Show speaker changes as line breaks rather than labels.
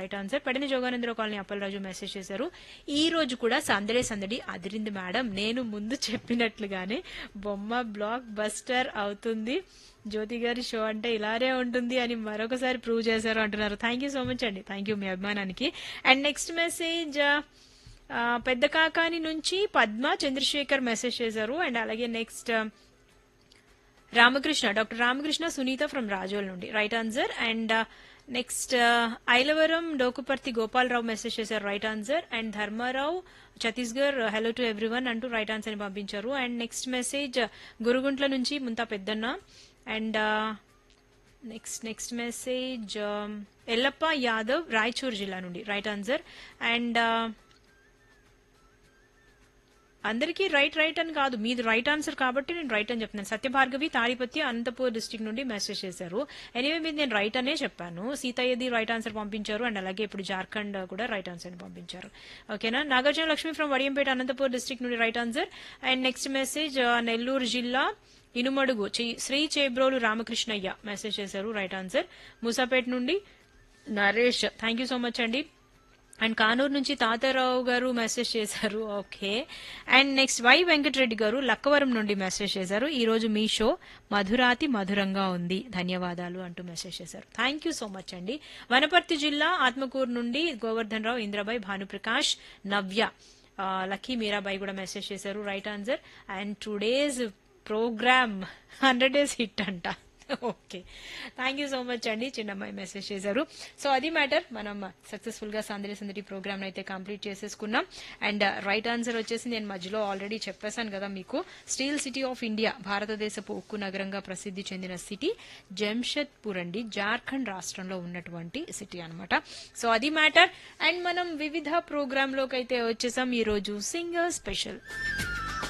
right answer పడిన Jogananda Rao colony Appalaraju message చేశారు ఈ రోజు కూడా సందడే సందడి అదిరింది మేడం నేను ముందు చెప్పినట్లుగానే బొమ్మ బ్లాక్ బస్టర్ అవుతుంది జ్యోతి గారి షో అంటే ఇలానే ఉంటుంది అని మరొకసారి ప్రూవ్ చేశారు అంటున్నారు థ్యాంక్ యూ సో మచ్ అండి థ్యాంక్ యూ మీ అభిమానానికి and next message Pedda Kakani నుంచి పద్మ చంద్రశేఖర్ మెసేజ్ చేశారు అండ్ అలాగే next Ramakrishna doctor Ramakrishna Sunitha from Rajol నుండి right answer and next Ailavaram Dokuparthi Gopalarao message చేశారు right answer and Dharmarao Chhattisgarh hello to everyone అంటూ రైట్ ఆన్సర్ ని పంపించారు అండ్ నెక్స్ట్ మెసేజ్ గురుగుంట్ల నుంచి Munta Peddanna and next next message Yellappa Yadav Raichur జిల్లా నుండి రైట్ ఆన్సర్ అండ్ అందరికీ రైట్ రైట్ అని కాదు మీది రైట్ ఆన్సర్ కాబట్టి నేను రైట్ అని చెప్తున్నాను సత్యభార్గవి తాడిపత్రి అనంతపూర్ డిస్టిక్ నుండి మెసేజ్ చేశారు ఎనివే మీద నేను రైట్ అనే చెప్పాను సీతయ్యది రైట్ ఆన్సర్ పంపించారు అండ్ అలాగే ఇప్పుడు జార్ఖండ్ కూడా రైట్ ఆన్సర్ ని పంపించారు ఓకేనా నాగార్జున లక్ష్మి ఫ్రమ్ వడియంపేట అనంతపూర్ డిస్టిక్ నుండి right answer and next message Nellore జిల్లా ఇనుమడుగు చి- శ్రీ చేబ్రోలు రామకృష్ణయ్య మెసేజ్ చేశారు రైట్ ఆన్సర్ మూసాపేట నుండి Naresh thank you so much అండి అండ్ కానూరు నుంచి తాతారావు గారు మెసేజ్ చేశారు okay and next Y Venkatareddy garu Lakkavaram నుండి మెసేజ్ చేశారు ఈ రోజు మీ షో మధురాతి మధురంగా ఉంది ధన్యవాదాలు అంటూ మెసేజ్ చేశారు థ్యాంక్ యూ సో మచ్ అండి వనపర్తి జిల్లా ఆత్మకూరు నుండి గోవర్ధన్ రావు ఇంద్రబాయ్ భానుప్రకాష్ నవ్య ఆ, లక్కీ మీరాబాయి కూడా మెసేజ్ చేశారు right answer and today's programme hundred days hit అంట okay thank you so much అండి చిన్నమ్మాయి మెసేజ్ చేశారు సో అది మ్యాటర్ మనం సక్సెస్ఫుల్ గా సందడి సందడి ప్రోగ్రామ్ అయితే కంప్లీట్ చేసేసుకున్నాం అండ్ రైట్ ఆన్సర్ వచ్చేసి నేను మధ్యలో ఆల్రెడీ చెప్పేశాను కదా మీకు స్టీల్ సిటీ ఆఫ్ ఇండియా భారతదేశపు ఉక్కు నగరంగా ప్రసిద్ధి చెందిన సిటీ జంషెద్పూర్ అండి జార్ఖండ్ రాష్ట్రంలో ఉన్నటువంటి సిటీ అన్నమాట సో అది మ్యాటర్ అండ్ మనం వివిధ ప్రోగ్రామ్ లోకి అయితే వచ్చేసాం ఈ రోజు సింగర్ స్పెషల్